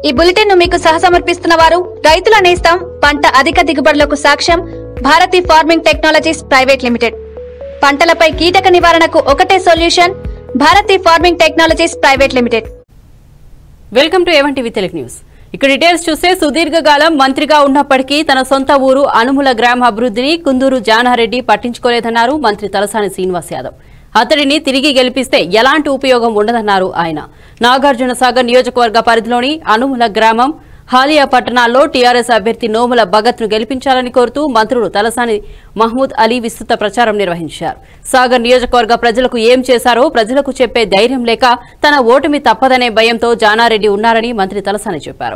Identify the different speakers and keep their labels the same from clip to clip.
Speaker 1: ఈ బులెటిన్ ను మీకు సహసమర్పిస్తున్న వారు రైతుల నేస్తం పంట అధిక దిగుబడులకు సాక్ష్యం Bharathi farming technologies private limited పంటలపై కీటక నివారణకు ఒకటే solution Bharathi farming technologies private limited
Speaker 2: welcome to A one TV Telugu news ఇక్కడ డీటెయిల్స్ చూస్తే సుదీర్ఘకాలం మంత్రిగా ఉన్నప్పటికీ తన సొంత ఊరు అనుముల గ్రామ అభివృద్ధిని కుందూరు జానారెడ్డి పట్టించుకోలేదన్నారు మంత్రి తలసాని శ్రీనివాస్ యాదవ్ అతడిని తిరిగి గెలిపిస్తే ఎలాంటి ఉపయోగం ఉండదన్నారు ఆయన నాగార్జున సాగర్ నియోజకవర్గ పరిధిలోని అనుముల గ్రామం హాలియా పట్టణాల్లో టీఆర్ఎస్ అభ్యర్థి నోముల భగత్ ను గెలిపించాలని కోరుతూ మంత్రులు తలసాని మహమూద్ అలీ విస్తృత ప్రచారం నిర్వహించారు సాగర్ నియోజకవర్గ ప్రజలకు ఏం చేశారో ప్రజలకు చెప్పే ధైర్యం లేక తన ఓటమి తప్పదనే భయంతో జానారెడ్డి ఉన్నారని మంత్రి తలసాని చెప్పారు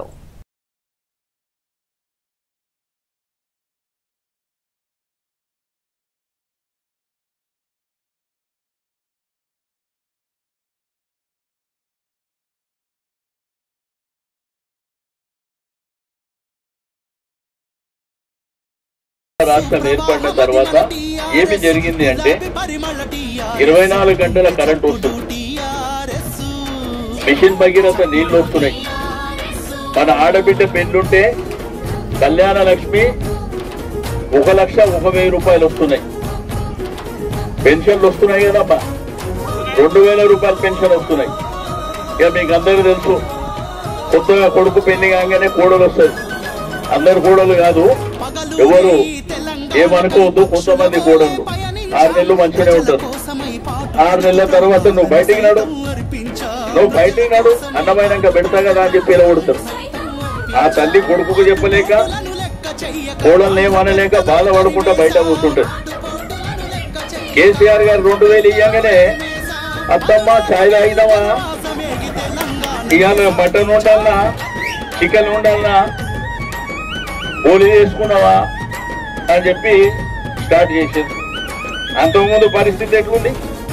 Speaker 3: రాష్ట్రం ఏర్పడిన తర్వాత ఏమి జరిగింది అంటే ఇరవై నాలుగు గంటల కరెంట్ వస్తుంది మిషన్ భగీరథ నీళ్లు వస్తున్నాయి మన ఆడబిడ్డ పెళ్ళుంటే కళ్యాణ లక్ష్మి ఒక లక్ష ఒక వెయ్యి రూపాయలు వస్తున్నాయి పెన్షన్లు వస్తున్నాయి కదమ్మా రెండు వేల రూపాయల పెన్షన్ వస్తున్నాయి ఇక మీకు అందరూ తెలుసు కొత్తగా కొడుకు పెళ్లి కాగానే కోడలు వస్తుంది అందరు కోడలు కాదు ఎవరు ఏమనుకోవద్దు కొంతమంది కోడళ్ళు ఆరు నెలలు మంచిగానే ఉంటారు ఆరు నెలల తర్వాత నువ్వు బయటికి నాడు నువ్వు బయటికి నాడు అన్నమైనాక పెడతా కదా అని చెప్పి కొడతారు ఆ తల్లి కొడుకుకు చెప్పలేక కోడల్ని ఏమనలేక బాధపడుకుంటా బయట కూర్చుంటారు కేసీఆర్ గారు రెండు వేలు ఇయ్యగానే అత్తమ్మ ఛాయ్ తాగినావా ఇవాళ మటన్ ఉండాలనా చికెన్ ఉండాలనా హోలీ చేసుకున్నావా అని చెప్పి స్టార్ట్ చేసింది అంతకుముందు పరిస్థితి ఎట్లుంది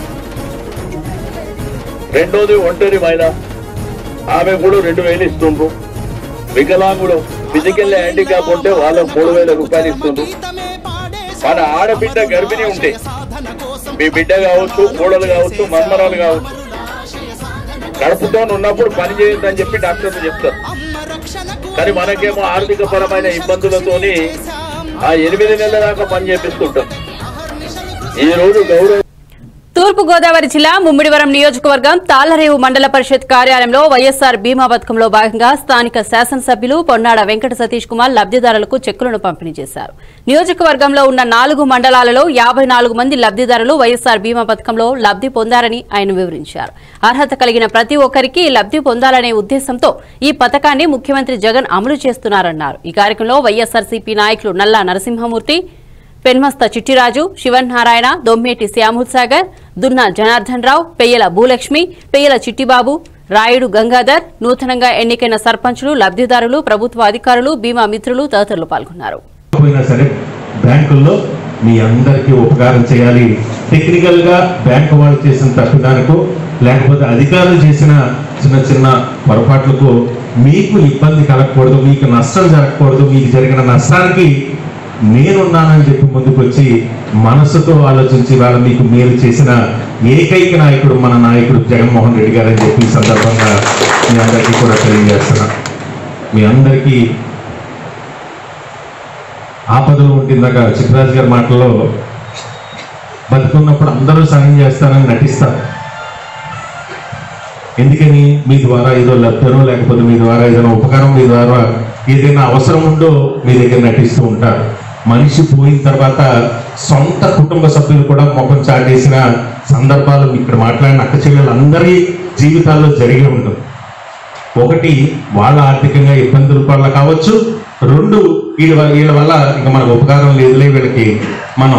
Speaker 3: రెండోది ఒంటరి మహిళ ఆమె కూడా రెండు వేలు ఇస్తుండ్రు వికలాంగుడు ఫిజికల్ హ్యాండిక్యాప్ ఉంటే వాళ్ళకు మూడు వేల రూపాయలు ఇస్తుండ్రు మన ఆడబిడ్డ గర్భిణి ఉంటే మీ బిడ్డ కావచ్చు కోడలు కావచ్చు మన్మరాలు కావచ్చు కడుపుతో ఉన్నప్పుడు పని చేయొద్దని చెప్పి డాక్టర్లు చెప్తారు కానీ మనకేమో ఆర్థిక పరమైన ఇబ్బందులతోని ఆ ఎనిమిది నెలల దాకా పని చేపిస్తుంటాం ఈ రోజు గౌరవ
Speaker 2: తూర్పు గోదావరి జిల్లా ముమ్మిడివరం నియోజకవర్గం తాళ్లరేవు మండల పరిషత్ కార్యాలయంలో వైఎస్సార్ బీమా పథకంలో భాగంగా స్థానిక శాసనసభ్యులు పొన్నాడ వెంకట సతీష్ కుమార్ లబ్దిదారులకు చెక్కులను పంపిణీ చేశారు నియోజకవర్గంలో ఉన్న నాలుగు మండలాలలో యాభై నాలుగు మంది లబ్దిదారులు వైఎస్సార్ బీమా పథకంలో లబ్ది పొందారని ఆయన వివరించారు అర్హత కలిగిన ప్రతి ఒక్కరికి లబ్ది పొందాలనే ఉద్దేశంతో ఈ పథకాన్ని ముఖ్యమంత్రి జగన్ అమలు చేస్తున్నారన్నారు ఈ కార్యక్రమంలో వైఎస్సార్సీపీ నాయకులు నల్లా నరసింహమూర్తి పెన్మస్త చిట్టిరాజు శివనారాయణ దొమ్మేటి శ్యాముల్ సాగర్ దున్న జనార్దన్ రావు పెయ్యల భూలక్ష్మి పెయ్యల చిట్టిబాబు రాయుడు గంగాధర్ నూతనంగా ఎన్నికైన సర్పంచులు లబ్దిదారులు ప్రభుత్వ అధికారులు బీమా మిత్రులు తదితరులు పాల్గొన్నారు
Speaker 4: పోయినా సరే బ్యాంకుల్లో మీ అందరికీ ఉపకారం చేయాలి టెక్నికల్ గా బ్యాంకు వాళ్ళు చేసిన తప్పిదానికో లేకపోతే అధికారులు చేసిన చిన్న చిన్న పొరపాట్లకు మీకు ఇబ్బంది కలగకూడదు మీకు నష్టం జరగకూడదు మీకు జరిగిన నష్టానికి నేనున్నానని చెప్పి ముందుకు వచ్చి మనసుతో ఆలోచించి వాళ్ళ మీకు మేలు చేసిన ఏకైక నాయకుడు మన నాయకుడు జగన్మోహన్ రెడ్డి గారు అని చెప్పి ఈ సందర్భంగా మీ అందరికీ కూడా తెలియజేస్తున్నా మీ అందరికీ ఆపదలు ఉంటుందాక చిత్రాజ్ గారి మాటల్లో బతుకున్నప్పుడు అందరూ సహాయం చేస్తారని నటిస్తారు ఎందుకని మీ ద్వారా ఏదో లబ్ధనో లేకపోతే మీ ద్వారా ఏదైనా ఉపకారం మీ ద్వారా ఏదైనా అవసరం ఉందో మీ దగ్గర నటిస్తూ ఉంటారు మనిషి పోయిన తర్వాత సొంత కుటుంబ సభ్యులు కూడా ముఖం చాటేసిన సందర్భాలు ఇక్కడ మాట్లాడిన అక్క చెల్లెలందరి జీవితాల్లో జరిగి ఉంటుంది ఒకటి వాళ్ళ ఆర్థికంగా ఇబ్బందుల వల్ల కావచ్చు రెండు వీళ్ళ వీళ్ళ వల్ల ఇంకా మనకు ఉపకారం లేదులే వీళ్ళకి మనం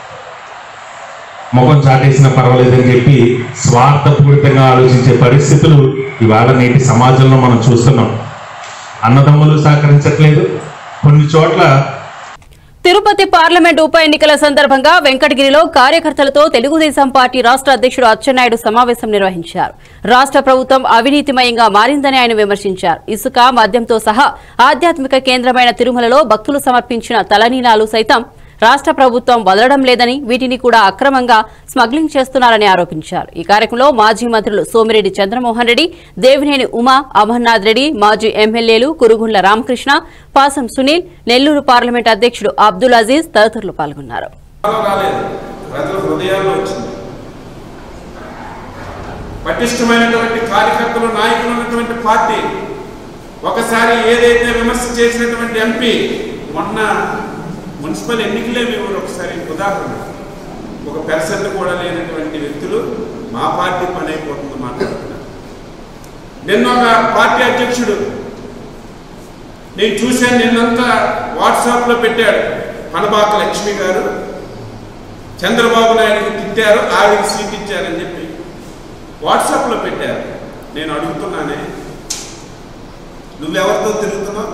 Speaker 4: ముఖం చాటేసినా పర్వాలేదని చెప్పి స్వార్థపూరితంగా ఆలోచించే పరిస్థితులు ఇవాళ నేటి సమాజంలో మనం చూస్తున్నాం అన్నదమ్ములు సహకరించట్లేదు కొన్ని చోట్ల
Speaker 2: తిరుపతి పార్లమెంట్ ఉప ఎన్నికల సందర్భంగా వెంకటగిరిలో కార్యకర్తలతో తెలుగుదేశం పార్టీ రాష్ట్ర అధ్యక్షుడు అచ్చెన్నాయుడు సమావేశం నిర్వహించారు రాష్ట్ర ప్రభుత్వం అవినీతిమయంగా మారిందని ఆయన విమర్శించారు ఇసుక మద్యంతో సహా ఆధ్యాత్మిక కేంద్రమైన తిరుమలలో భక్తులు సమర్పించిన తలనీలాలు సైతం రాష్ట్ర ప్రభుత్వం వదలడం లేదని వీటిని కూడా అక్రమంగా స్మగ్లింగ్ చేస్తున్నారని ఆరోపించారు ఈ కార్యక్రమంలో మాజీ మంత్రులు సోమిరెడ్డి చంద్రమోహన్ రెడ్డి దేవినేని ఉమా అమర్నాథ్ రెడ్డి మాజీ ఎమ్మెల్యేలు కురుగుండ్ల రామకృష్ణ పాసం సునీల్ నెల్లూరు పార్లమెంట్ అధ్యక్షుడు అబ్దుల్ అజీజ్ తదితరులు పాల్గొన్నారు
Speaker 5: రాలేదు ప్రజల హృదయాల్లో వచ్చింది పటిష్టమైనటువంటి కార్యకర్తలు నాయకులు ఉన్నటువంటి పార్టీ ఒకసారి ఏదైతే విమర్శ చేసినటువంటి ఎంపీ మొన్న మున్సిపల్ ఎన్నికలే మేము ఒకసారి ఉదాహరణ ఒక పెర్సెంట్ కూడా లేనటువంటి వ్యక్తులు మా పార్టీ పని అయిపోతుంది మాట్లాడుతున్నారు నిన్న ఒక పార్టీ అధ్యక్షుడు నేను చూశాను నిన్నంతా వాట్సాప్లో పెట్టాడు పనబాక లక్ష్మి గారు చంద్రబాబు నాయుడుకి తిట్టారు ఆవిడకి సీట్ ఇచ్చారని చెప్పి వాట్సాప్లో పెట్టారు నేను అడుగుతున్నానే నువ్వెవరితో తిరుగుతున్నావు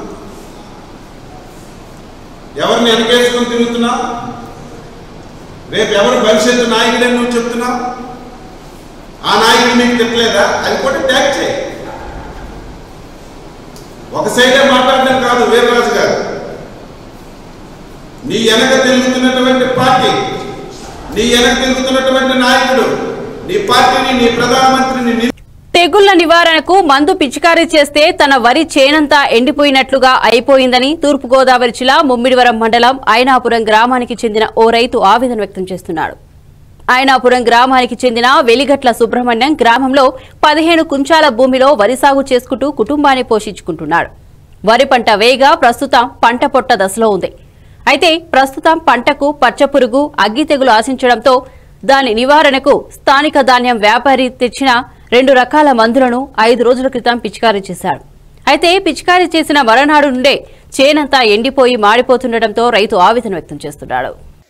Speaker 5: ఎవరిని వెనకేసుకొని తిరుగుతున్నావు రేపు ఎవరు భవిష్యత్తు నాయకుడని నువ్వు చెప్తున్నావు ఆ నాయకుడు మీకు తిట్టలేదా అది కూడా ట్యాగ్ చేయి ఒక సైడే మాట్లాడడం కాదు వీరరాజు గారు నీ వెనక తిరుగుతున్నటువంటి పార్టీ నీ వెనక తిరుగుతున్నటువంటి నాయకుడు నీ పార్టీని నీ ప్రధానమంత్రిని నీ
Speaker 2: తెగుళ్ల నివారణకు మందు పిచికారీ చేస్తే తన వరి చేనంతా ఎండిపోయినట్లుగా అయిపోయిందని తూర్పుగోదావరి జిల్లా ముమ్మిడివరం మండలం ఐనాపురం గ్రామానికి చెందిన ఓ రైతు ఆవేదన వ్యక్తం చేస్తున్నాడు ఐనాపురం గ్రామానికి చెందిన వెలిగట్ల సుబ్రహ్మణ్యం గ్రామంలో పదిహేను కుంచాల భూమిలో వరి సాగు చేసుకుంటూ కుటుంబాన్ని పోషించుకుంటున్నాడు వరి పంట వేగా ప్రస్తుతం పంట పొట్ట దశలో ఉంది అయితే ప్రస్తుతం పంటకు పచ్చపురుగు అగ్గి తెగులు ఆశించడంతో దాని నివారణకు స్థానిక ధాన్యం వ్యాపారి తెచ్చిన రెండు రకాల మందులను ఐదు రోజుల క్రితం పిచికారీ చేశాడు అయితే పిచికారీ చేసిన మరనాడు నుండే చేనంతా ఎండిపోయి మాడిపోతుండటంతో రైతు ఆవేదన వ్యక్తం చేస్తున్నాడు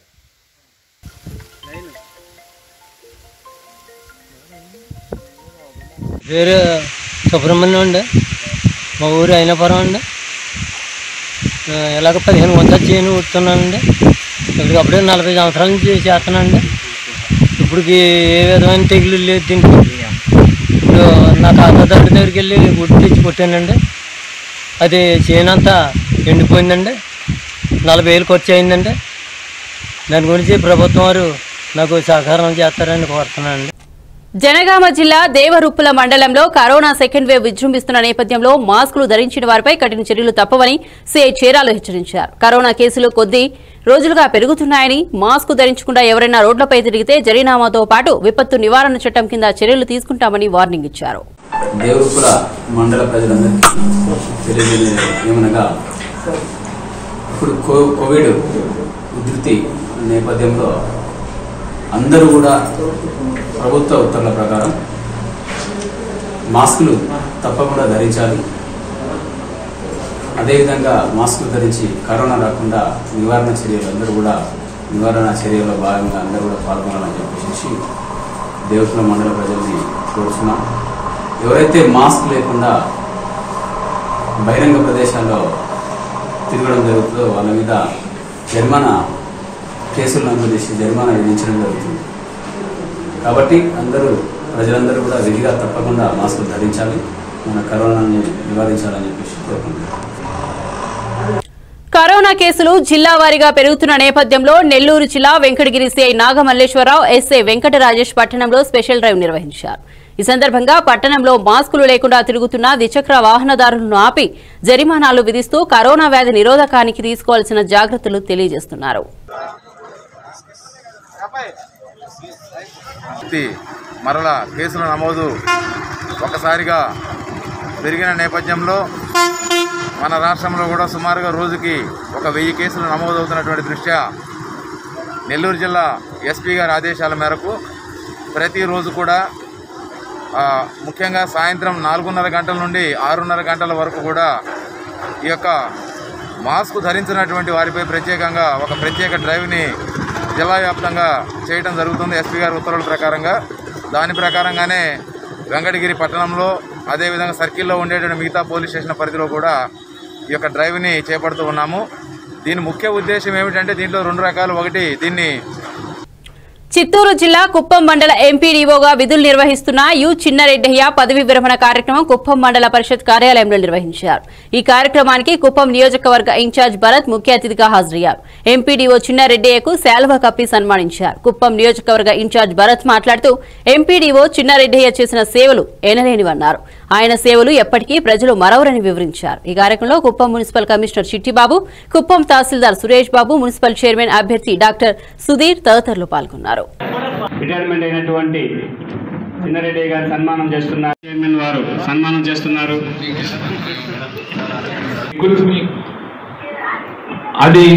Speaker 6: పేరు సుబ్రహ్మణ్యం అండి మా ఊరు అయినపురం అండి ఆ, ఇలాగ పదిహేను వందలు చేయను ఉడుతున్నానండి ఇప్పటికి అప్పుడే నలభై సంవత్సరాల నుంచి చేస్తున్నానండి ఇప్పటికి ఏ విధమైన తెగులు లేదు దీనికి ఇప్పుడు నా ఖాతాదారు దగ్గరికి వెళ్ళి గుడ్డు తెచ్చి కొట్టానండి అది చేనంతా ఎండిపోయిందండి నలభై వేలు ఖర్చు అయిందండి దాని గురించి ప్రభుత్వం వారు నాకు సహకారం చేస్తారని కోరుతున్నానండి
Speaker 2: జనగామ జిల్లా దేవరుప్పుల మండలంలో కరోనా సెకండ్ వేవ్ విజృంభిస్తున్న నేపథ్యంలో మాస్కులు ధరించిన వారిపై కఠిన చర్యలు తప్పవని సీఐ చీరాలు హెచ్చరించారు కరోనా కేసులు కొద్ది రోజులుగా పెరుగుతున్నాయని మాస్క్ ధరించకుండా ఎవరైనా రోడ్లపై తిరిగితే జరినామాతో పాటు విపత్తు నివారణ చట్టం కింద చర్యలు తీసుకుంటామని వార్నింగ్ ఇచ్చారు
Speaker 7: దేవరుపుల మండల ప్రజలందరికీ తెలియజేయలేదు ఏమనగా ఇప్పుడు కో కోవిడ్ ఉధృతి నేపథ్యంలో అందరూ కూడా ప్రభుత్వ ఉత్తర్వుల ప్రకారం మాస్కులు తప్పకుండా ధరించాలి అదేవిధంగా మాస్కులు ధరించి కరోనా రాకుండా నివారణ చర్యలు అందరూ కూడా నివారణ చర్యల్లో భాగంగా అందరూ కూడా పాల్గొనాలని చెప్పేసి దేవతుల మండల ప్రజల్ని కోరుతున్నాం ఎవరైతే మాస్క్ లేకుండా బహిరంగ ప్రదేశాల్లో తిరగడం జరుగుతుందో వాళ్ళ మీద జరిమానా కేసులు నమోదు చేసి జరిమానా విధించడం జరుగుతుంది కాబట్టి అందరూ ప్రజలందరూ కూడా విధిగా తప్పకుండా మాస్కులు ధరించాలి మన కరోనాని నివారించాలని చెప్పేసి కోరుకుంటున్నాను
Speaker 2: కరోనా కేసులు జిల్లా వారీగా పెరుగుతున్న నేపథ్యంలో నెల్లూరు జిల్లా వెంకటగిరి సిఐ నాగమల్లేశ్వరరావు ఎస్ఐ వెంకట రాజేష్ పట్టణంలో స్పెషల్ డ్రైవ్ నిర్వహించారు ఈ సందర్భంగా పట్టణంలో మాస్కులు లేకుండా తిరుగుతున్న ద్విచక్ర వాహనదారులను ఆపి జరిమానాలు విధిస్తూ కరోనా వ్యాధి నిరోధకానికి తీసుకోవాల్సిన జాగ్రత్తలు తెలియజేస్తున్నారు
Speaker 8: వ్యక్తి మరల కేసుల నమోదు ఒకసారిగా పెరిగిన నేపథ్యంలో మన రాష్ట్రంలో కూడా సుమారుగా రోజుకి ఒక వెయ్యి కేసులు నమోదవుతున్నటువంటి దృష్ట్యా నెల్లూరు జిల్లా ఎస్పీ గారి ఆదేశాల మేరకు ప్రతిరోజు కూడా ఆ, ముఖ్యంగా సాయంత్రం నాలుగున్నర గంటల నుండి ఆరున్నర గంటల వరకు కూడా ఈ యొక్క మాస్క్ ధరించినటువంటి వారిపై ప్రత్యేకంగా ఒక ప్రత్యేక డ్రైవ్ని జిల్లా వ్యాప్తంగా చేయడం జరుగుతుంది ఎస్పీ గారి ఉత్తర్వుల ప్రకారంగా దాని ప్రకారంగానే వెంకటగిరి పట్టణంలో అదేవిధంగా సర్కిల్లో ఉండేటువంటి మిగతా పోలీస్ స్టేషన్ పరిధిలో కూడా ఈ యొక్క డ్రైవ్ని చేపడుతూ ఉన్నాము దీని ముఖ్య ఉద్దేశం ఏమిటంటే దీంట్లో రెండు రకాలు ఒకటి దీన్ని
Speaker 2: చిత్తూరు జిల్లా కుప్పం మండల ఎంపీడీఓగా విధులు నిర్వహిస్తున్న యు చిన్నారెడ్డయ్య పదవి విరమణ కార్యక్రమం కుప్పం మండల పరిషత్ కార్యాలయంలో నిర్వహించారు ఈ కార్యక్రమానికి కుప్పం నియోజకవర్గ ఇన్ఛార్జ్ భరత్ ముఖ్య అతిథిగా హాజరయ్యారు ఎంపీడీఓ చిన్నారెడ్డయ్యకు శాల్వా కప్పి సన్మానించారు కుప్పం నియోజకవర్గ ఇన్ఛార్జ్ భరత్ మాట్లాడుతూ ఎంపీడీఓ చిన్నారెడ్డయ్య చేసిన సేవలు ఎనలేనివన్నారు ఆయన సేవలు ఎప్పటికీ ప్రజలు మరవరని వివరించారు ఈ కార్యక్రమంలో కుప్పం మున్సిపల్ కమిషనర్ చిట్టిబాబు కుప్పం తహసీల్దార్ సురేష్ బాబు మున్సిపల్ చైర్మన్ అభ్యర్థి డాక్టర్ సుధీర్ తదితరులు పాల్గొన్నారు
Speaker 9: రిటైర్మెంట్ అయినటువంటి చిన్నారెడ్డి గారు సన్మానం చేస్తున్నారు చైర్మన్ వారు సన్మానం చేస్తున్నారు
Speaker 10: అది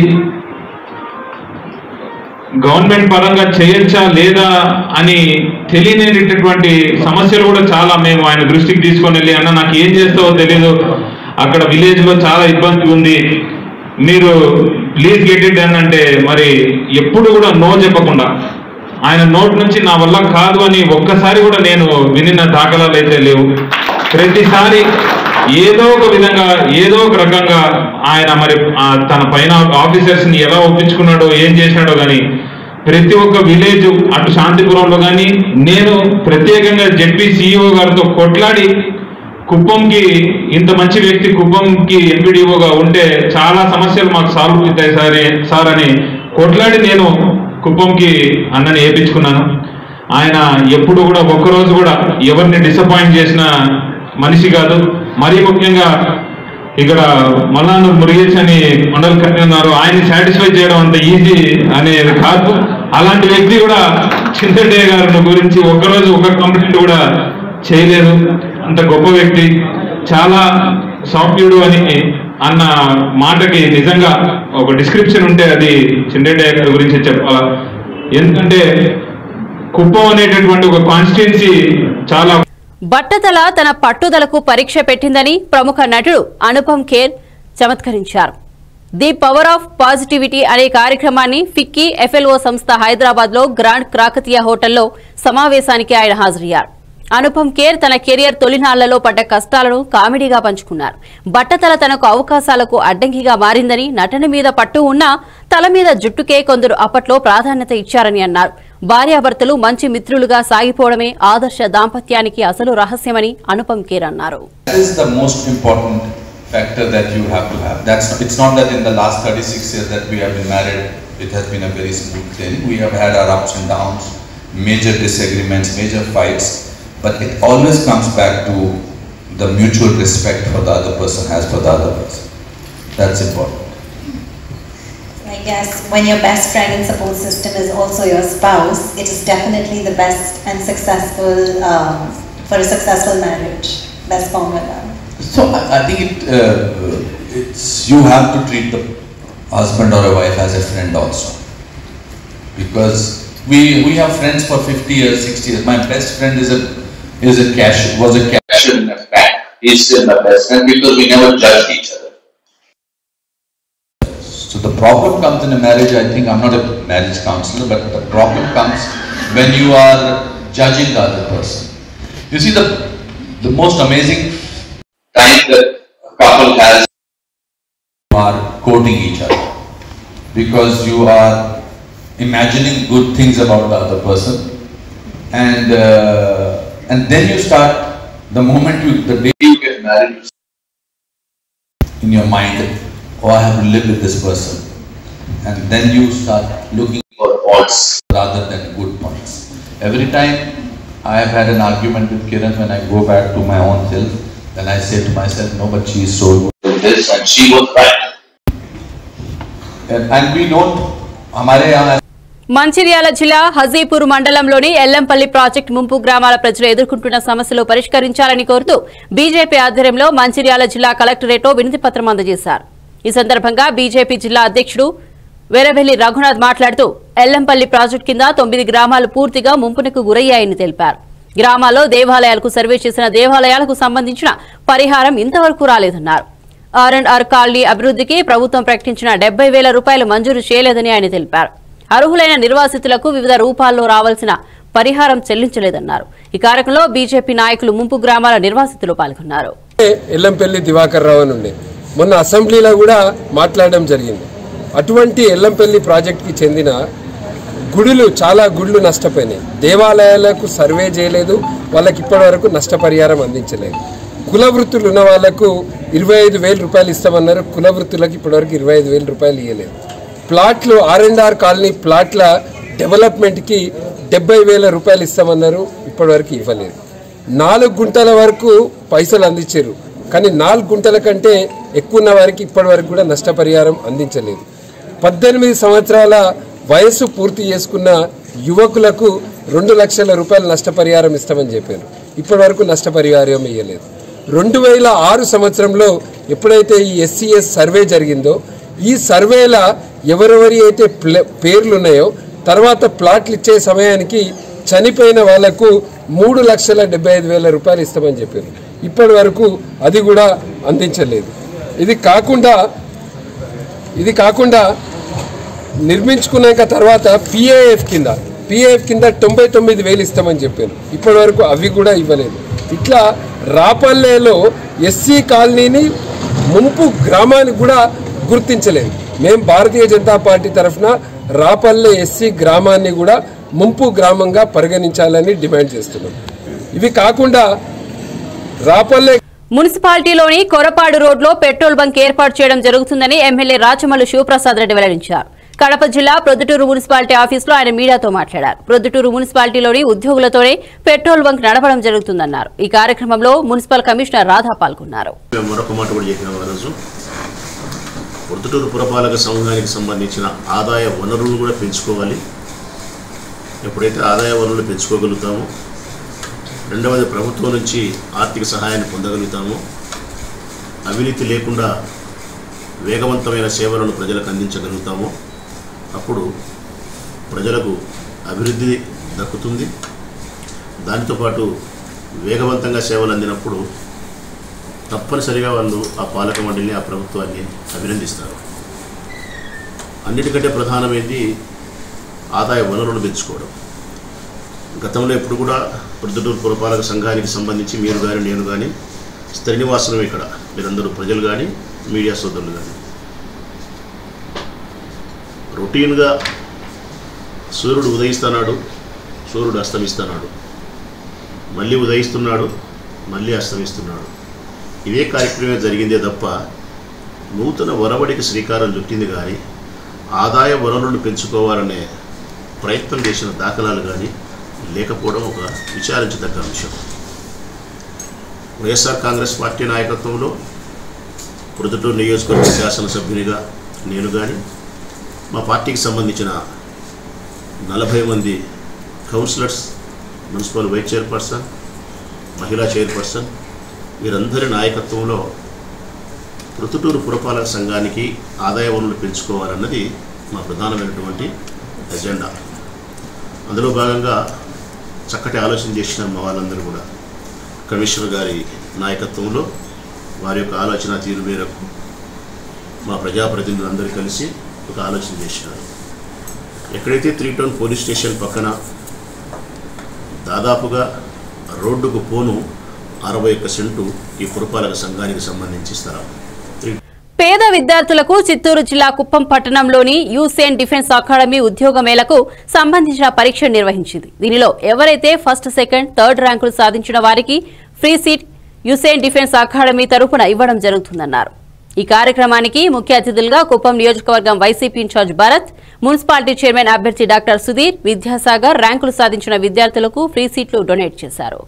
Speaker 10: గవర్నమెంట్ పరంగా చేయొచ్చా లేదా అని తెలియనేటటువంటి సమస్యలు కూడా చాలా మేము ఆయన దృష్టికి తీసుకొని వెళ్ళి అన్న నాకు ఏం చేస్తావో తెలియదు అక్కడ విలేజ్ లో చాలా ఇబ్బంది ఉంది మీరు ప్లీజ్ గెట్ ఇట్ అని అంటే మరి ఎప్పుడు కూడా నో చెప్పకుండా ఆయన నోట్ నుంచి నా వల్ల కాదు అని ఒక్కసారి కూడా నేను వినిన దాఖలాలు అయితే లేవు ప్రతిసారి ఏదో ఒక విధంగా ఏదో ఒక రకంగా ఆయన మరి ఆ తన పైన ఆఫీసర్స్ ని ఎలా ఒప్పించుకున్నాడో ఏం చేశాడో కానీ ప్రతి ఒక్క విలేజ్ అటు శాంతిపురంలో కానీ నేను ప్రత్యేకంగా జెడ్పీ సిఇఓ గారితో కొట్లాడి కుప్పంకి ఇంత మంచి వ్యక్తి కుప్పంకి ఎంపీడీఓగా ఉంటే చాలా సమస్యలు మాకు సాల్వ్ అవుతాయి సార్ సార్ అని కొట్లాడి నేను కుప్పంకి అన్నని వేయించుకున్నాను ఆయన ఎప్పుడు కూడా ఒక్కరోజు కూడా ఎవరిని డిసప్పాయింట్ చేసిన మనిషి కాదు మరీ ముఖ్యంగా ఇక్కడ మల్లానూరు మురుగేష్ అని మండల కట్టి ఉన్నారు ఆయన్ని సాటిస్ఫై చేయడం అంత ఈజీ అనేది కాదు అలాంటి వ్యక్తి కూడా చింతడే గారి గురించి ఒక్కరోజు ఒక కంప్లైంట్ కూడా చేయలేదు అంత గొప్ప వ్యక్తి చాలా సాఫ్ట్వేర్ అని అన్న మాటకి నిజంగా ఒక డిస్క్రిప్షన్ ఉంటే అది చిండేడే గారి గురించి చెప్పాలా ఎందుకంటే కుప్పం అనేటటువంటి ఒక కాన్స్టిట్యున్సీ చాలా
Speaker 2: బట్టతల తన పట్టుదలకు పరీక్ష పెట్టిందని ప్రముఖ నటుడు అనుపమ్ ఖేర్ చమత్కరించారు ది పవర్ ఆఫ్ పాజిటివిటీ అనే కార్యక్రమాన్ని ఫిక్కీ ఎఫ్ఎల్ఓ సంస్థ హైదరాబాద్ లో గ్రాండ్ క్రాకతీయ హోటల్లో సమావేశానికి ఆయన హాజరయ్యారు అనుపమ్ కేర్ తన కెరియర్ తొలినాళ్లలో పడ్డ కష్టాలను కామెడీగా పంచుకున్నారు బట్టతల తనకు అవకాశాలకు అడ్డంకిగా మారిందని నటన మీద పట్టు ఉన్నా తల మీద జుట్టుకే కొందరు అప్పట్లో ప్రాధాన్యత ఇచ్చారని అన్నారు భార్యాభర్తలు మంచి మిత్రులుగా సాగిపోవడమే ఆదర్శ దాంపత్యానికి అసలు రహస్యమని అనుపమ్ కేర్ అన్నారు
Speaker 11: That is the most important factor that you have to have. That's it's not that in the last 36 years that we have been married, it has been a very smooth thing. We have had our ups and downs, major disagreements, major fights, but it always comes back to the mutual respect for the other person has for the other person. That's important.
Speaker 12: I guess when your best friend and support system is also your spouse, it is definitely the best and successful um, for a successful marriage. Best formula.
Speaker 11: So I, I think it, uh, it's you have to treat the husband or a wife as a friend also, because we we have friends for 50 years, 60 years. My best friend is a is a cash was a cashier in a bank. He's still my best friend because we never judged each other. So the problem comes in a marriage. I think I'm not a marriage counselor, but the problem comes when you are judging the other person. You see the the most amazing time that a couple has are quoting each other because you are imagining good things about the other person and uh, and then you start the moment you the day you get married you start in your mind oh I have to live with this person and then you start looking for faults rather than good points every time I have had an argument with Kiran when I go back to my own self then I say to myself no but she is so good at this and she was right and, and we don't हमारे यहाँ
Speaker 2: మంచిర్యాల జిల్లా హజీపూర్ మండలంలోని Yellampalli project ముంపు గ్రామాల ప్రజలు ఎదుర్కొంటున్న సమస్యలు పరిష్కరించాలని కోరుతూ బీజేపీ ఆధ్వర్యంలో మంచిర్యాల జిల్లా కలెక్టరేట్లో వినతి పత్రం అందజేశారు ఈ సందర్భంగా బీజేపీ జిల్లా అధ్యక్షుడు వెరవెల్లి రఘునాథ్ మాట్లాడుతూ ఎల్లంపల్లి ప్రాజెక్టు కింద తొమ్మిది గ్రామాలు పూర్తిగా ముంపునకు గురయ్యాయని తెలిపారు గ్రామాల్లో దేవాలయాలకు సర్వే చేసిన దేవాలయాలకు సంబంధించిన పరిహారం ఇంతవరకు రాలేదన్నారు ఆర్ అండ్ ఆర్ కాలనీ అభివృద్ధికి ప్రభుత్వం ప్రకటించిన డెబ్బై వేల రూపాయలు మంజూరు చేయలేదని ఆయన తెలిపారు అర్హులైన నిర్వాసితులకు వివిధ రూపాల్లో రావాల్సిన పరిహారం చెల్లించలేదన్నారు ఈ కార్యక్రమంలో బీజేపీ నాయకులు ముంపు గ్రామాల నిర్వాసితులు పాల్గొన్నారు
Speaker 13: ఎల్లంపల్లి దివాకర్ రావు అని ఉండే మొన్న అసెంబ్లీలో కూడా మాట్లాడడం జరిగింది అటువంటి ఎల్లంపల్లి ప్రాజెక్ట్కి చెందిన గుడులు చాలా గుళ్ళు నష్టపోయినాయి దేవాలయాలకు సర్వే చేయలేదు వాళ్ళకి ఇప్పటి వరకు నష్టపరిహారం అందించలేదు కుల వృత్తులు ఉన్న వాళ్ళకు ఇరవై ఐదు వేల రూపాయలు ఇస్తామన్నారు కుల వృత్తులకు ఇప్పటివరకు ఇరవై ఐదు వేల రూపాయలు ఇవ్వలేదు ప్లాట్లు ఆర్ అండ్ ఆర్ కాలనీ ప్లాట్ల డెవలప్మెంట్కి డెబ్బై వేల రూపాయలు ఇస్తామన్నారు ఇప్పటివరకు ఇవ్వలేదు నాలుగు గుంటల వరకు పైసలు అందించారు కానీ నాలుగు గుంటల కంటే ఎక్కువ ఉన్న వారికి ఇప్పటి వరకు కూడా నష్టపరిహారం అందించలేదు పద్దెనిమిది సంవత్సరాల వయస్సు పూర్తి చేసుకున్న యువకులకు రెండు లక్షల రూపాయల నష్టపరిహారం ఇస్తామని చెప్పారు ఇప్పటి వరకు నష్టపరిహారం ఇవ్వలేదు రెండు వేల ఆరు సంవత్సరంలో ఎప్పుడైతే ఈ ఎస్సీఎస్ సర్వే జరిగిందో ఈ సర్వేల ఎవరెవరి అయితే ప్ల- పేర్లు ఉన్నాయో తర్వాత ప్లాట్లు ఇచ్చే సమయానికి చనిపోయిన వాళ్లకు మూడు లక్షల డెబ్బై ఐదు వేల రూపాయలు ఇస్తామని చెప్పారు ఇప్పటి వరకు అది కూడా అందించలేదు ఇది కాకుండా ఇది కాకుండా నిర్మించుకున్నాక తర్వాత పిఏఎఫ్ కింద పిఏఎఫ్ కింద తొంభై తొమ్మిది వేలు ఇస్తామని చెప్పారు ఇప్పటి వరకు అవి కూడా ఇవ్వలేదు ఇట్లా రాపల్లెలో ఎస్సీ కాలనీని ముంపు గ్రామానికి కూడా గుర్తించలేదు మేము భారతీయ జనతా పార్టీ తరఫున రాపల్లె ఎస్సీ గ్రామాన్ని కూడా ముంపు గ్రామంగా పరిగణించాలని డిమాండ్ చేస్తున్నాం ఇవి కాకుండా రాపల్లె
Speaker 2: మున్సిపాలిటీలోని కొరపాడు రోడ్లో పెట్రోల్ బంక్ ఏర్పాటు చేయడం జరుగుతుందని ఎమ్మెల్యే రాచమల్లు శివప్రసాద్ రెడ్డి వెల్లడించారు కడప జిల్లా ప్రొద్దుటూరు మున్సిపాలిటీ ఆఫీసులో ఆయన మీడియాతో మాట్లాడారు ప్రొద్దుటూరు మున్సిపాలిటీలోని ఉద్యోగులతోనే పెట్రోల్ బంక్ నడపడం జరుగుతుందన్నారు ఈ కార్యక్రమంలో మున్సిపల్ కమిషనర్ రాధా పాల్గొన్నారు
Speaker 14: మేము మరొక మాట కూడా చెప్పినాం ఆ రోజు పొద్దుటూరు పురపాలక సంఘానికి సంబంధించిన ఆదాయ వనరులను కూడా పెంచుకోవాలి ఎప్పుడైతే ఆదాయ వనరులు పెంచుకోగలుగుతామో రెండవది ప్రభుత్వం నుంచి ఆర్థిక సహాయాన్ని పొందగలుగుతామో అవినీతి లేకుండా వేగవంతమైన సేవలను ప్రజలకు అందించగలుగుతామో అప్పుడు ప్రజలకు అభివృద్ధి దక్కుతుంది దానితో పాటు వేగవంతంగా సేవలు అందినప్పుడు తప్పనిసరిగా వాళ్ళు ఆ పాలక మండలిని ఆ ప్రభుత్వాన్ని అభినందిస్తారు అన్నిటికంటే ప్రధానమైనది ఆదాయ వనరులు పెంచుకోవడం గతంలో ఎప్పుడు కూడా ప్రొద్దుటూరు పురపాలక సంఘానికి సంబంధించి మీరు కానీ నేను కానీ శ్రీనివాసనం ఇక్కడ మీరందరూ ప్రజలు కానీ మీడియా సోదరులు కానీ రొటీన్గా సూర్యుడు ఉదయిస్తున్నాడు సూర్యుడు అస్తమిస్తున్నాడు మళ్ళీ ఉదయిస్తున్నాడు మళ్ళీ అస్తమిస్తున్నాడు ఇవే కార్యక్రమమే జరిగిందే తప్ప నూతన వరవడికి శ్రీకారం చుట్టింది కానీ ఆదాయ వనరులను పెంచుకోవాలనే ప్రయత్నం చేసిన దాఖలాలు కానీ లేకపోవడం ఒక విచారించదగ్గ అంశం వైఎస్ఆర్ కాంగ్రెస్ పార్టీ నాయకత్వంలో ప్రొద్దుటూరు నియోజకవర్గ శాసనసభ్యునిగా నేను కానీ మా పార్టీకి సంబంధించిన నలభై మంది కౌన్సిలర్స్ మున్సిపల్ వైస్ చైర్పర్సన్ మహిళా చైర్పర్సన్ వీరందరి నాయకత్వంలో ప్రొద్దుటూరు పురపాలక సంఘానికి ఆదాయ వనరులు పెంచుకోవాలన్నది మా ప్రధానమైనటువంటి ఎజెండా అందులో భాగంగా చక్కటి ఆలోచన చేసిన మా వాళ్ళందరూ కూడా కమిషనర్ గారి నాయకత్వంలో వారి యొక్క ఆలోచన తీరు మేరకు మా ప్రజాప్రతినిధులందరూ కలిసి ఒక ఆలోచన చేసినారు ఎక్కడైతే త్రీ టౌన్ పోలీస్ స్టేషన్ పక్కన దాదాపుగా రోడ్డుకు పోను అరవై ఒక్క సెంటు ఈ పురపాలక సంఘానికి సంబంధించి స్థలం త్రీ
Speaker 2: పేద విద్యార్థులకు చిత్తూరు జిల్లా కుప్పం పట్టణంలోని యూసేన్ డిఫెన్స్ అకాడమీ ఉద్యోగ మేళకు సంబంధించిన పరీక్ష నిర్వహించింది దీనిలో ఎవరైతే ఫస్ట్ సెకండ్ థర్డ్ ర్యాంకులు సాధించిన వారికి ఫ్రీ సీట్ యూసేన్ డిఫెన్స్ అకాడమీ తరపున ఇవ్వడం జరుగుతుందన్నారు ఈ కార్యక్రమానికి ముఖ్య అతిథులుగా కుప్పం నియోజకవర్గం YCP incharge Bharat municipality chairman అభ్యర్థి డాక్టర్ సుధీర్ విద్యాసాగర్ ర్యాంకులు సాధించిన విద్యార్థులకు ఫ్రీ సీట్లు డొనేట్ చేశారు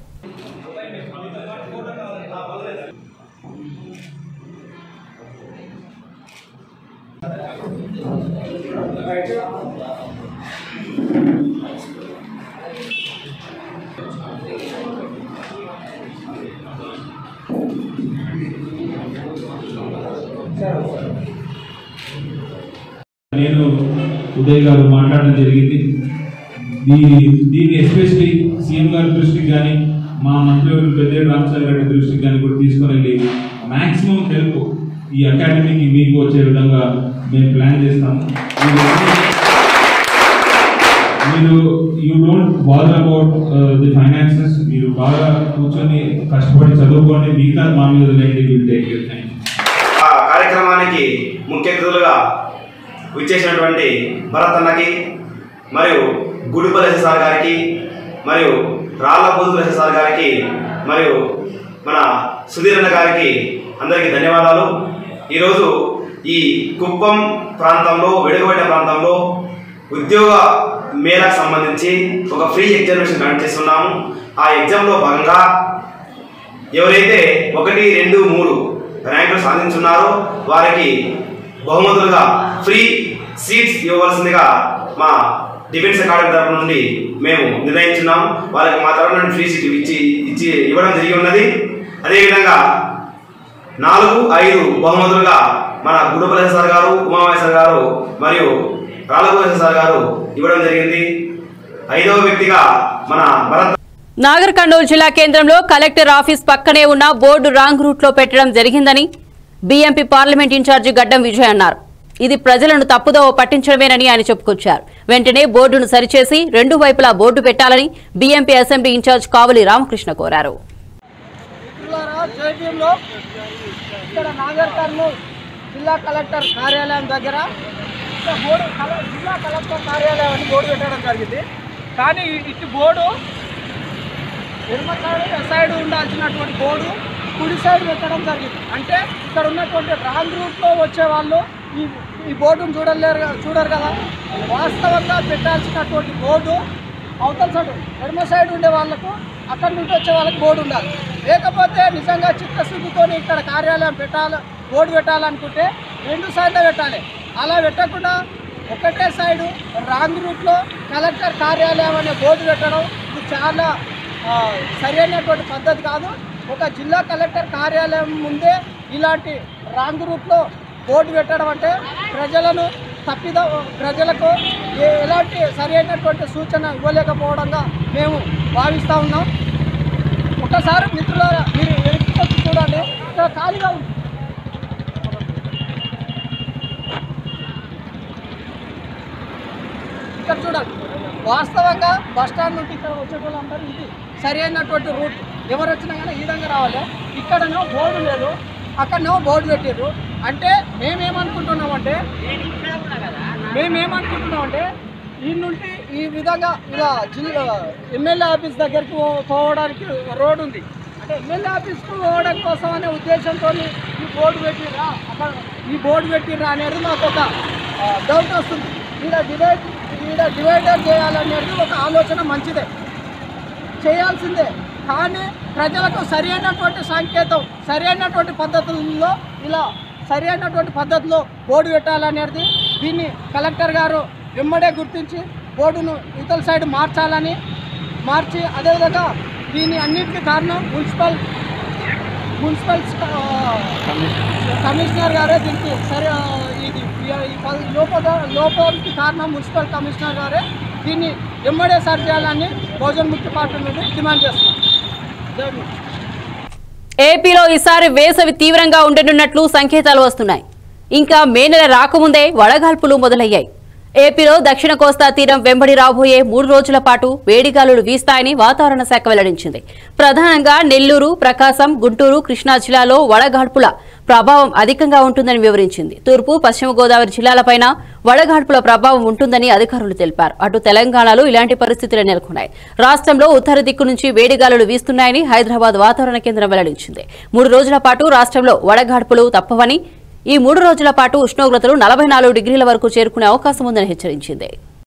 Speaker 15: నేను ఉదయ్ గారు మాట్లాడడం జరిగింది దీని దీన్ని ఎస్పెషలీ సీఎం గారి దృష్టికి కానీ మా మంత్రివర్యులు పెద్ద రామసాగర్ రెడ్డి దృష్టికి కానీ కూడా తీసుకొని వెళ్ళి మాక్సిమం హెల్ప్ ఈ అకాడమీకి మీకు వచ్చే విధంగా మేము ప్లాన్ చేస్తాము మీరు you don't bother about the finances మీరు బాగా కూర్చొని కష్టపడి చదువుకోండి మిగతా మా మీద వదిలేయండి విల్ టేక్ యూర్ టైం
Speaker 16: ఆ కార్యక్రమానికి ముఖ్య అతిథులుగా విచ్చేసినటువంటి భరత్ అన్నకి మరియు గుడిపల్లి ఎస్ఎస్ఆర్ గారికి మరియు రాళ్ల పొదుపు ఎస్ఎస్ఆర్ గారికి మరియు మన సుధీరణ గారికి అందరికీ ధన్యవాదాలు ఈరోజు ఈ కుప్పం ప్రాంతంలో వెలుగుబడిన ప్రాంతంలో ఉద్యోగ మేళకు సంబంధించి ఒక ఫ్రీ ఎగ్జామినేషన్ కండక్ట్ చేస్తున్నాము ఆ ఎగ్జామ్లో భాగంగా ఎవరైతే ఒకటి రెండు మూడు ర్యాంకులు సాధించున్నారో వారికి బహుమతులుగా ఫ్రీ సీట్స్ ఇవ్వవలసిందిగా మా డిఫెన్స్ అకాడమీ తరఫు నుండి మేము నిర్ణయించున్నాం వాళ్ళకి మా తరఫు నుండి ఫ్రీ సీట్ ఇచ్చి ఇచ్చి ఇవ్వడం జరిగి ఉన్నది అదేవిధంగా నాలుగు ఐదు బహుమతులుగా మన గుడుపల్లి సార్ గారు ఉమామేశ్వర్ గారు మరియు రాళ్ళగోశ సార్ గారు ఇవ్వడం జరిగింది ఐదవ వ్యక్తిగా మన భరత్
Speaker 2: నాగర్ కర్నూలు జిల్లా కేంద్రంలో కలెక్టర్ ఆఫీస్ పక్కనే ఉన్న బోర్డు రాంగ్ రూట్ లో పెట్టడం జరిగిందని బీఎంపీ పార్లమెంట్ ఇన్ఛార్జి గడ్డం విజయ్ అన్నారు ఇది ప్రజలను తప్పుదోవ పట్టించడమేనని ఆయన చెప్పుకొచ్చారు వెంటనే బోర్డును సరిచేసి రెండు వైపులా బోర్డు పెట్టాలని BMP assembly incharge Kavali Ramakrishna కోరారు
Speaker 17: మిత్రులారా జేపీఎంలో ఇక్కడ నాగర్ కర్నూలు జిల్లా కలెక్టర్ కార్యాలయం దగ్గర ఇక్కడ బోర్డు కల- జిల్లా కలెక్టర్ కార్యాలయం అని బోర్డు పెట్టడం జరిగింది కానీ ఇటు బోర్డు ఎడమ సైడ్ సైడ్ ఉండాల్సినటువంటి బోర్డు కుడి సైడ్ పెట్టడం జరిగింది అంటే ఇక్కడ ఉన్నటువంటి రాంగ్ రూట్లో వచ్చే వాళ్ళు ఈ ఈ బోర్డును చూడలేరు కదా- చూడరు కదా వాస్తవంగా పెట్టాల్సినటువంటి బోర్డు అవతల సైడ్ ఎడమ సైడ్ ఉండే వాళ్ళకు అక్కడి నుండి వచ్చే వాళ్ళకి బోర్డు ఉండాలి లేకపోతే నిజంగా చిత్తశుద్ధితో ఇక్కడ కార్యాలయం పెట్టాలి బోర్డు పెట్టాలనుకుంటే రెండు సైడ్లో పెట్టాలి అలా పెట్టకుండా ఒకటే సైడు రాంగ్ రూట్లో కలెక్టర్ కార్యాలయం అనే బోర్డు పెట్టడం ఇది చాలా ఆ, సరైనటువంటి పద్ధతి కాదు ఒక జిల్లా కలెక్టర్ కార్యాలయం ముందే ఇలాంటి రాంగ్ రూట్లో బోర్డు పెట్టడం అంటే ప్రజలను తప్పిద ప్రజలకు ఏ- ఎలాంటి సరైనటువంటి సూచన ఇవ్వలేకపోవడంగా మేము భావిస్తూ ఉన్నాం ఒకసారి మిత్రులారా మీరు వెనక్కి వచ్చి చూడండి ఇక్కడ ఖాళీగా ఉంది ఇక్కడ చూడండి వాస్తవంగా బస్ స్టాండ్ నుండి ఇక్కడ వచ్చే వాళ్ళందరూ ఇది సరి అయినటువంటి రూట్ ఎవరు వచ్చినా కానీ ఈ విధంగా రావాలి ఇక్కడనో బోర్డు లేదు అక్కడనో బోర్డు పెట్టారు అంటే మేమేమనుకుంటున్నామంటే మేమేమనుకుంటున్నామంటే ఈ నుండి ఈ విధంగా ఇలా జిల్లా ఎమ్మెల్యే ఆఫీస్ దగ్గరికి పో- పోవడానికి రోడ్ ఉంది అంటే ఎమ్మెల్యే ఆఫీస్కు పోవడం కోసం అనే ఉద్దేశంతో ఈ బోర్డు పెట్టిర్రా అక్కడ ఈ బోర్డు పెట్టిర్రా అనేది మాకు ఒక డౌట్ వస్తుంది ఈడ డివైడ్ ఈడ డివైడర్ చేయాలనేది ఒక ఆలోచన మంచిదే చేయాల్సిందే కానీ ప్రజలకు సరైనటువంటి సంకేతం సరైనటువంటి పద్ధతుల్లో ఇలా సరైనటువంటి పద్ధతిలో బోర్డు పెట్టాలనేది దీన్ని కలెక్టర్ గారు వెంబడే గుర్తించి బోర్డును ఇతల సైడ్ మార్చాలని మార్చి అదేవిధంగా దీని అన్నిటికీ కారణం మున్సిపల్ మున్సిపల్ ఆ, కమిషనర్ గారే దీనికి సరే ఆ, ఇది ఈ ప- లోపద లోపానికి కారణం మున్సిపల్ కమిషనర్ గారే దీన్ని వెంబడే సరి చేయాలని భోజన్ ముక్తి పార్టీ నుండి డిమాండ్ చేస్తున్నాం జై హింద్.
Speaker 2: ఏపీలో ఈసారి వేసవి తీవ్రంగా ఉండనున్నట్లు సంకేతాలు వస్తున్నాయి ఇంకా మే నెల రాకముందే వడగాల్పులు మొదలయ్యాయి ఏపీలో దక్షిణ కోస్తా తీరం వెంబడి రాబోయే మూడు రోజుల పాటు వేడిగాలులు వీస్తాయని వాతావరణ శాఖ వెల్లడించింది ప్రధానంగా నెల్లూరు ప్రకాశం గుంటూరు కృష్ణా జిల్లాలో వడగాడ్పుల ప్రభావం అధికంగా ఉంటుందని వివరించింది తూర్పు పశ్చిమ గోదావరి జిల్లాలపైన వడగాడ్పుల ప్రభావం ఉంటుందని అధికారులు తెలిపారు అటు తెలంగాణలో ఇలాంటి పరిస్థితులు నెలకొన్నాయి రాష్ట్రంలో ఉత్తర దిక్కు నుంచి వేడిగాలులు వీస్తున్నాయని హైదరాబాద్ వాతావరణ కేంద్రం వెల్లడించింది మూడు రోజుల పాటు రాష్ట్రంలో వడగాడ్పులు తప్పవని ఈ మూడు రోజుల పాటు ఉష్ణోగ్రతలు నలభై నాలుగు డిగ్రీల వరకు చేరుకునే అవకాశం ఉందని హెచ్చరించింది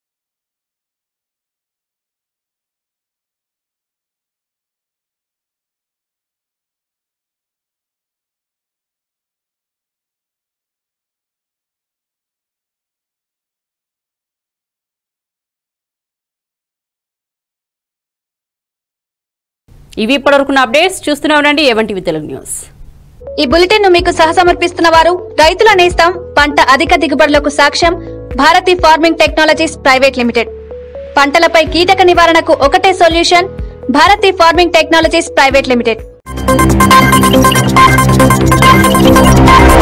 Speaker 2: ఇవి ఇప్పటివరకున్న అప్డేట్స్ చూస్తూనే ఉండండి ఏవంటివి తెలుగు న్యూస్
Speaker 1: ఈ బులెటిన్ ను మీకు సహసమర్పిస్తున్న వారు రైతుల నేస్తం పంట అధిక దిగుబడులకు సాక్ష్యం Bharathi farming technologies private limited పంటలపై కీటక నివారణకు ఒకటే solution Bharathi farming technologies private limited